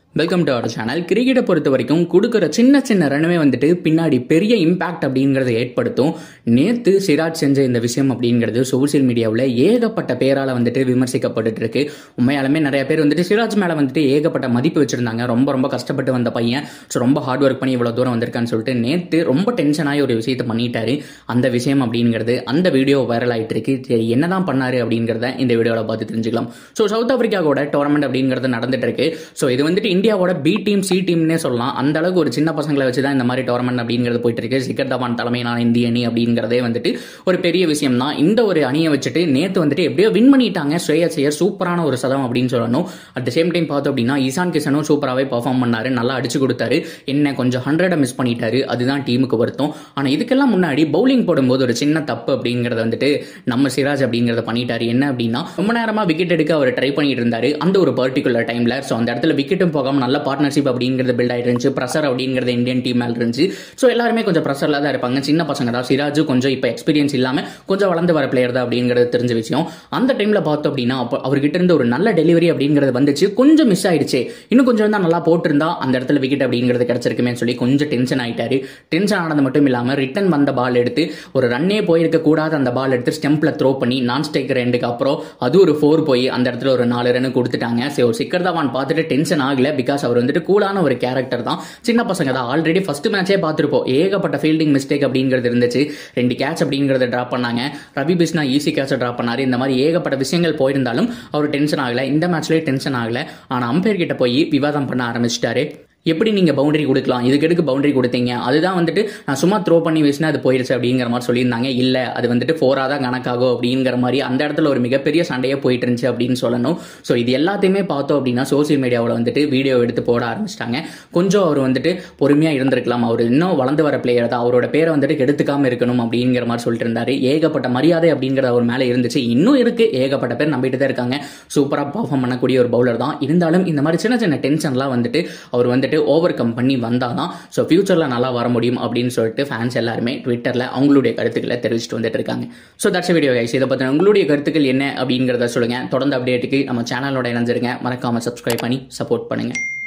welcome to our channel கிரிக்கெட்டை பொறுத்த வரைக்கும் கொடுக்குற சின்ன சின்ன ரன்னுமே வந்துட்டு பின்னாடி பெரிய இம்பாக்ட் அப்படிங்கிறத ஏற்படுத்தும் நேற்று சிராஜ் செஞ்ச இந்த விஷயம் அப்படிங்கிறது சோசியல் மீடியாவில் ஏகப்பட்ட பேரால் வந்துட்டு விமர்சிக்கப்பட்டுட்டு இருக்கு உண்மையாலுமே நிறைய பேர் வந்துட்டு சிராஜ் மேலே வந்துட்டு ஏகப்பட்ட மதிப்பு வச்சிருந்தாங்க ரொம்ப ரொம்ப கஷ்டப்பட்டு வந்த பையன் ஸோ ரொம்ப ஹார்ட் ஒர்க் பண்ணி இவ்வளோ தூரம் வந்திருக்கான்னு சொல்லிட்டு நேற்று ரொம்ப டென்ஷனாகி ஒரு விஷயத்தை பண்ணிட்டாரு அந்த விஷயம் அப்படிங்கிறது அந்த வீடியோ வைரல் ஆகிட்டு இருக்கு சரி என்னதான் பண்ணாரு அப்படிங்கிறத இந்த வீடியோவில் பார்த்து தெரிஞ்சுக்கலாம் ஸோ சவுத் ஆப்பிரிக்காவோட டோர்னமெண்ட் அப்படிங்கிறது நடந்துட்டு இருக்கு ஸோ இது வந்துட்டு இந்தியாவோட பி டீம் சி டீம்னே சொல்லலாம் அந்த அளவுக்கு ஒரு சின்ன பசங்களை வச்சு தான் இந்த மாதிரி டோர்னமெண்ட் அப்படிங்கிறது போயிட்டு இருக்கு சிக்கர் தவான் தலைமையிலான இந்திய அணி அப்படிங்கிறதே வந்துட்டு ஒரு பெரிய விஷயம் தான் இந்த ஒரு அணியை வச்சுட்டு நேற்று வந்துட்டு எப்படியோ வின் பண்ணிட்டாங்க ஸ்ரேயஸ் ஐயர் சூப்பரான ஒரு சதம் அப்படின்னு சொல்லணும் அட் த சேம் டைம் பார்த்தோம் அப்படின்னா ஈசான் கிஷனும் சூப்பராகவே பர்ஃபார்ம் பண்ணாரு நல்லா அடிச்சு கொடுத்தாரு என்ன கொஞ்சம் ஹண்ட்ரடை மிஸ் பண்ணிட்டாரு அதுதான் டீமுக்கு வருத்தம் ஆனால் இதுக்கெல்லாம் முன்னாடி பவுலிங் போடும்போது ஒரு சின்ன தப்பு அப்படிங்கிறத வந்துட்டு நம்ம சிராஜ் அப்படிங்கிறத பண்ணிட்டாரு என்ன அப்படின்னா ரொம்ப நேரமா விக்கெட் எடுக்க அவர் ட்ரை பண்ணிட்டு இருந்தாரு அந்த ஒரு பர்டிகுலர் டைம்ல ஸோ அந்த இடத்துல விக்கெட்டும் போகாம நல்ல பார்ட்னர்ஷிப் அப்படிங்கிறது பில்ட் ஆயிட்டு இருந்துச்சு ப்ரெஷர் அப்படிங்கிறது இந்தியன் டீம் மேல இருந்துச்சு ஸோ எல்லாருமே கொஞ்சம் ப்ரெஷர்ல தான் இருப்பாங்க சின்ன பசங்க தான் சிராஜ் கொஞ்சம் இப்போ எக்ஸ்பீரியன்ஸ் இல்லாம கொஞ்சம் வளர்ந்து வர பிளேயர் தான் அப்படிங்கிறது தெரிஞ்ச விஷயம் அந்த டைம்ல பார்த்தோம் அப்படின்னா அப்போ அவர்கிட்ட இருந்து ஒரு நல்ல டெலிவரி அப்படிங்கிறது வந்துச்சு கொஞ்சம் மிஸ் ஆயிடுச்சு இன்னும் கொஞ்சம் தான் நல்லா போட்டிருந்தா அந்த இடத்துல விக்கெட் அப்படிங்கிறது கிடைச்சிருக்குமே சொல்லி கொஞ்சம் டென்ஷன் ஆயிட்டாரு டென்ஷன் ஆனது மட்டும் இல்லாம ரிட்டன் வந்த பால் எடுத்து ஒரு ரன்னே போயிருக்க கூடாத அந்த பால் எடுத்து ஸ்டெம்ப்ல த்ரோ பண்ணி நான் ஸ்டேக் ரெண்டுக்கு அப்புறம் அது ஒரு ஃபோர் போய் அந்த இடத்துல ஒரு நாலு ரன் கொடுத்துட்டாங்க ஸோ சிக்கர் தவான் பார்த்துட்டு டென்ஷன் ஆகல பிகாஸ் அவர் வந்துட்டு கூலான ஒரு கேரக்டர் தான் சின்ன பசங்க தான் ஆல்ரெடி ஃபர்ஸ்ட் மேட்சே பார்த்துருப்போம் ஏகப்பட்ட ஃபீல்டிங் மிஸ்டேக் அப்படிங்கிறது இருந்துச்சு ரெண்டு கேட்ச் அப்படிங்கிறத ட்ராப் பண்ணாங்க ரவி பிஸ்னா ஈஸி கேட்சை ட்ராப் பண்ணாரு இந்த மாதிரி ஏகப்பட்ட விஷயங்கள் போயிருந்தாலும் அவர் டென்ஷன் ஆகல இந்த மேட்ச்லேயே டென்ஷன் ஆகல ஆனால் அம்பையர் கிட்ட போய் விவாதம் பண்ண ஆரம்பிச்சிட்டாரு எப்படி நீங்கள் பவுண்டரி கொடுக்கலாம் இதுக்கு எதுக்கு பவுண்டரி கொடுத்தீங்க அதுதான் வந்துட்டு நான் சும்மா த்ரோ பண்ணி வீசினா அது போயிடுச்சு அப்படிங்கிற மாதிரி சொல்லியிருந்தாங்க இல்லை அது வந்துட்டு ஃபோராக தான் கணக்காகும் அப்படிங்கிற மாதிரி அந்த இடத்துல ஒரு மிகப்பெரிய சண்டையே போயிட்டு இருந்துச்சு அப்படின்னு சொல்லணும் ஸோ இது எல்லாத்தையுமே பார்த்தோம் அப்படின்னா சோசியல் மீடியாவில் வந்துட்டு வீடியோ எடுத்து போட ஆரம்பிச்சிட்டாங்க கொஞ்சம் அவர் வந்துட்டு பொறுமையாக இருந்திருக்கலாம் அவர் இன்னும் வளர்ந்து வர பிளேயர் தான் அவரோட பேரை வந்துட்டு கெடுத்துக்காம இருக்கணும் அப்படிங்கிற மாதிரி சொல்லிட்டு இருந்தாரு ஏகப்பட்ட மரியாதை அப்படிங்கிறது அவர் மேலே இருந்துச்சு இன்னும் இருக்கு ஏகப்பட்ட பேர் நம்பிட்டு தான் இருக்காங்க சூப்பராக பர்ஃபார்ம் பண்ணக்கூடிய ஒரு பவுலர் தான் இருந்தாலும் இந்த மாதிரி சின்ன சின்ன டென்ஷன்லாம் வந்துட்டு அவர் வந்துட்டு வந்துட்டு ஓவர் கம் பண்ணி வந்தால் தான் ஸோ ஃபியூச்சரில் நல்லா வர முடியும் அப்படின்னு சொல்லிட்டு ஃபேன்ஸ் எல்லாருமே ட்விட்டரில் அவங்களுடைய கருத்துக்களை தெரிவிச்சுட்டு வந்துட்டு இருக்காங்க ஸோ தட்ஸ் வீடியோ கைஸ் இதை பற்றின உங்களுடைய கருத்துக்கள் என்ன அப்படிங்கிறத சொல்லுங்கள் தொடர்ந்து அப்டேட்டுக்கு நம்ம சேனலோட இணைஞ்சிருங்க மறக்காமல் சப்ஸ்கிரைப் பண்ணி சப்போர்ட் பண்ணுங்கள்